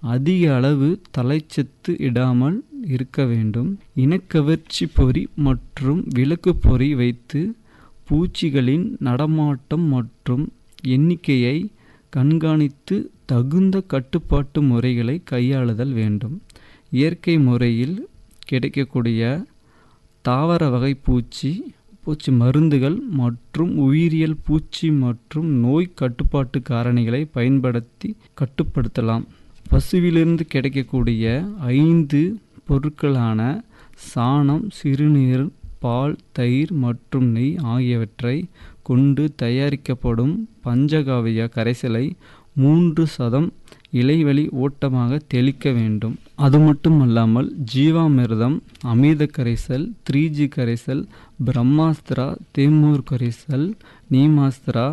அதிக அளவு தலைச்சத்து இடாமல் இருக்க வேண்டும் இனக்கவர்ச்சி பொறி மற்றும் விளக்கு பொறி வைத்து பூச்சிகளின் நடமாட்டம் மற்றும் எண்ணிக்கையை கண்காணித்து தகுந்த கட்டுப்பாட்டு முறைகளை கையாளுதல் வேண்டும் இயற்கை முறையில் கிடைக்கக்கூடிய தாவர வகை பூச்சி பூச்சி மருந்துகள் மற்றும் உயிரியல் பூச்சி மற்றும் நோய் கட்டுப்பாட்டு காரணிகளை பயன்படுத்தி கட்டுப்படுத்தலாம் பசுவிலிருந்து கிடைக்கக்கூடிய ஐந்து பொருட்களான சாணம் சிறுநீர் பால் தயிர் மற்றும் நெய் ஆகியவற்றை கொண்டு தயாரிக்கப்படும் பஞ்சகாவிய கரைசலை மூன்று சதம் இலைவழி ஓட்டமாக தெளிக்க வேண்டும் அது மட்டுமல்லாமல் ஜீவாமிர்தம் அமிர்த கரைசல் த்ரீ ஜி கரைசல் பிரம்மாஸ்திரா தேமூர் கரைசல் நீமாஸ்திரா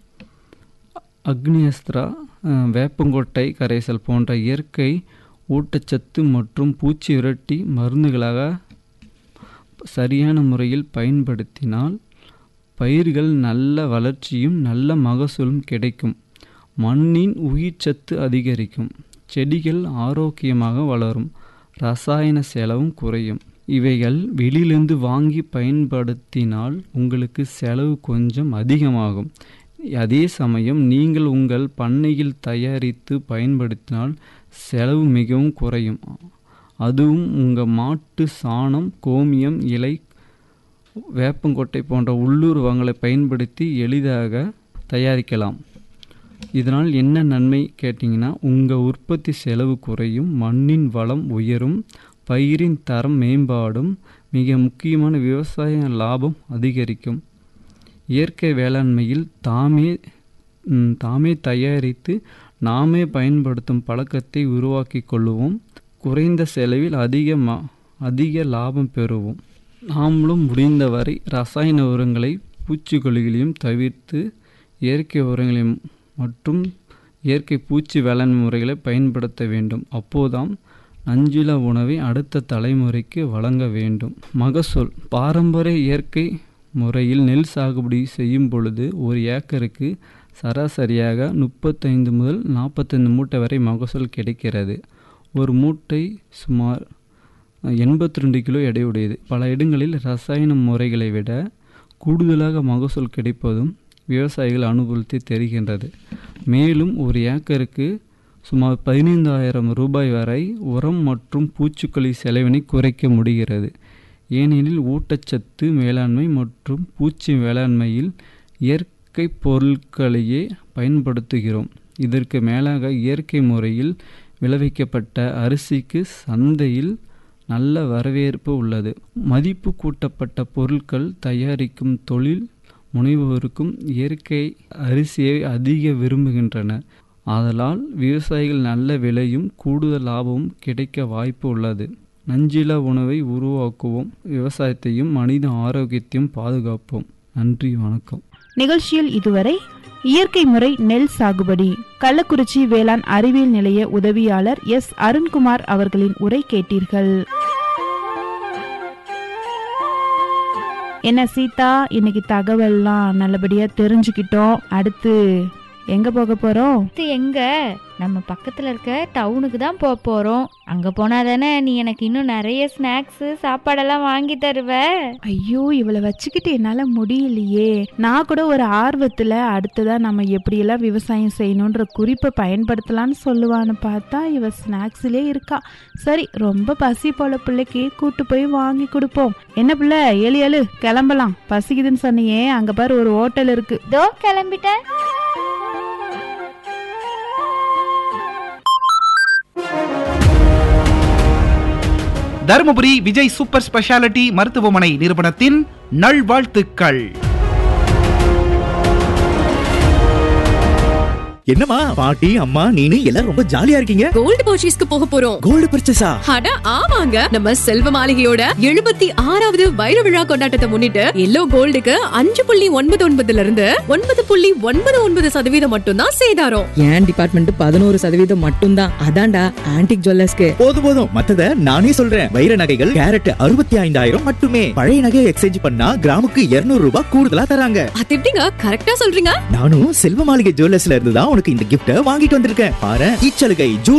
அக்னியஸ்திரா அஹ், வேப்பங்கொட்டை கரைசல் போன்ற இயற்கை ஊட்டச்சத்து மற்றும் பூச்சி விரட்டி மருந்துகளாக சரியான முறையில் பயன்படுத்தினால் பயிர்கள் நல்ல வளர்ச்சியும் நல்ல மகசூலும் கிடைக்கும் மண்ணின் உயிர்ச்சத்து அதிகரிக்கும் செடிகள் ஆரோக்கியமாக வளரும் ரசாயன செலவும் குறையும் இவைகள் வெளியிலிருந்து வாங்கி பயன்படுத்தினால் உங்களுக்கு செலவு கொஞ்சம் அதிகமாகும் அதே சமயம் நீங்கள் உங்கள் பண்ணையில் தயாரித்து பயன்படுத்தினால் செலவு மிகவும் குறையும் அதுவும் உங்கள் மாட்டு சாணம் கோமியம் இலை வேப்பங்கொட்டை போன்ற உள்ளூர் வளங்களை பயன்படுத்தி எளிதாக தயாரிக்கலாம் இதனால் என்ன நன்மை கேட்டிங்கன்னா உங்கள் உற்பத்தி செலவு குறையும் மண்ணின் வளம் உயரும் பயிரின் தரம் மேம்பாடும் மிக முக்கியமான விவசாய லாபம் அதிகரிக்கும் இயற்கை வேளாண்மையில் தாமே ம், தாமே தயாரித்து நாமே பயன்படுத்தும் பழக்கத்தை உருவாக்கி கொள்ளுவோம் குறைந்த செலவில் அதிக ம அதிக லாபம் பெறுவோம் நாமளும் முடிந்தவரை ரசாயன உரங்களை பூச்சிக்கொல்லிகளையும் தவிர்த்து இயற்கை உரங்களையும் மற்றும் இயற்கை பூச்சி வேளாண் முறைகளை பயன்படுத்த வேண்டும் அப்போதாம் நஞ்சில உணவை அடுத்த தலைமுறைக்கு வழங்க வேண்டும் மகசூல் பாரம்பரிய இயற்கை முறையில் நெல் சாகுபடி செய்யும் பொழுது ஒரு ஏக்கருக்கு சராசரியாக முப்பத்தைந்து முதல் நாற்பத்தைந்து மூட்டை வரை மகசூல் கிடைக்கிறது ஒரு மூட்டை சுமார் எண்பத்தி ரெண்டு கிலோ எடையுடையது பல இடங்களில் ரசாயன முறைகளை விட கூடுதலாக மகசூல் கிடைப்பதும் விவசாயிகள் அனுபவித்து தெரிகின்றது மேலும் ஒரு ஏக்கருக்கு சுமார் பதினைந்தாயிரம் ரூபாய் வரை உரம் மற்றும் பூச்சிக்கொல்லி செலவினை குறைக்க முடிகிறது ஏனெனில் ஊட்டச்சத்து மேலாண்மை மற்றும் பூச்சி வேளாண்மையில் இயற்கை பொருட்களையே பயன்படுத்துகிறோம் இதற்கு மேலாக இயற்கை முறையில் விளைவிக்கப்பட்ட அரிசிக்கு சந்தையில் நல்ல வரவேற்பு உள்ளது மதிப்பு கூட்டப்பட்ட பொருட்கள் தயாரிக்கும் தொழில் முனைவோருக்கும் இயற்கை அரிசியை அதிக விரும்புகின்றனர் ஆதலால் விவசாயிகள் நல்ல விலையும் கூடுதல் லாபமும் கிடைக்க வாய்ப்பு உள்ளது நஞ்சிலா உணவை உருவாக்குவோம் விவசாயத்தையும் மனித ஆரோக்கியத்தையும் பாதுகாப்போம் நன்றி வணக்கம் நிகழ்ச்சியில் இதுவரை இயற்கை முறை நெல் சாகுபடி கள்ளக்குறிச்சி வேளாண் அறிவியல் நிலைய உதவியாளர் எஸ் அருண்குமார் அவர்களின் உரை கேட்டீர்கள் என்ன சீதா இன்னைக்கு தகவல்லாம் நல்லபடியா தெரிஞ்சுக்கிட்டோம் அடுத்து எங்க போக போறோம் அடுத்து எங்க நம்ம பக்கத்துல இருக்க டவுனுக்கு தான் போக போறோம் அங்க போனா தானே நீ எனக்கு இன்னும் நிறைய ஸ்நாக்ஸ் சாப்பாடெல்லாம் வாங்கி தருவ ஐயோ இவளை வச்சுக்கிட்டு என்னால முடியலையே நான் கூட ஒரு ஆர்வத்துல அடுத்ததா நம்ம எப்படியெல்லாம் விவசாயம் செய்யணுன்ற குறிப்பை பயன்படுத்தலாம்னு சொல்லுவான்னு பார்த்தா இவ ஸ்நாக்ஸ்லயே இருக்கா சரி ரொம்ப பசி போல பிள்ளைக்கு கூட்டு போய் வாங்கி கொடுப்போம் என்ன பிள்ளை ஏழு ஏழு கிளம்பலாம் பசிக்குதுன்னு சொன்னியே அங்க பாரு ஒரு ஹோட்டல் இருக்கு தோ கிளம்பிட்டேன் தருமபுரி விஜய் சூப்பர் ஸ்பெஷாலிட்டி மருத்துவமனை நிறுவனத்தின் நல்வாழ்த்துக்கள் என்னம்மா பாட்டி அம்மா நீனு எல்லாரும் ரொம்ப ஜாலியா இருக்கீங்க கோல்டு பர்ச்சேஸ்க்கு போக போறோம் கோல்டு பர்ச்சேஸா அட ஆமாங்க நம்ம செல்வ மாளிகையோட எழுபத்தி ஆறாவது வைர விழா கொண்டாட்டத்தை முன்னிட்டு எல்லோ கோல்டுக்கு அஞ்சு புள்ளி ஒன்பது ஒன்பதுல இருந்து ஒன்பது புள்ளி ஒன்பது ஒன்பது சதவீதம் மட்டும்தான் சேதாரம் என் டிபார்ட்மெண்ட் பதினோரு சதவீதம் மட்டும்தான் அதான்டா ஆன்டிக் ஜுவல்லர்ஸ்க்கு போதும் போதும் மத்தத நானே சொல்றேன் வைர நகைகள் கேரட் அறுபத்தி ஐந்தாயிரம் மட்டுமே பழைய நகையை எக்ஸ்சேஞ்ச் பண்ணா கிராமுக்கு 200 ரூபாய் கூடுதலா தராங்க அது எப்படிங்க கரெக்டா சொல்றீங்க நானும் செல்வ மாளிகை ஜுவல்லர்ஸ்ல இருந்து தான் உனக்கு இந்த கிஃப்ட வாங்கிட்டு வந்திருக்கேன் பாரு இச்சலுகை ஜூன்